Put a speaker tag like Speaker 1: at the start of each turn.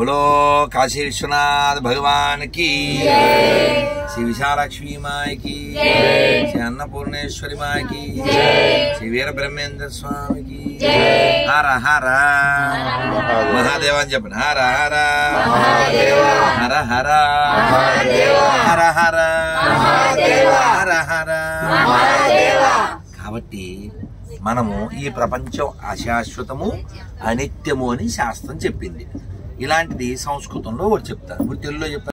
Speaker 1: బులో కాశీ విశ్వనాథ్ భగవాన్ కి శ్రీ విశాలక్ష్మి మాయకి శ్రీ అన్నపూర్ణేశ్వరి మాయకి శ్రీ వీర బ్రహ్మేంద్ర స్వామికి హర హర మహాదేవ అని చెప్పండి హర హర హర హర హర హర హర హర కాబట్టి మనము ఈ ప్రపంచం అశాశ్వతము అనిత్యము అని శాస్త్రం చెప్పింది ఇలాంటిది సంస్కృతంలో ఒకటి చెప్తారు ఇప్పుడు తెలుగులో చెప్తారు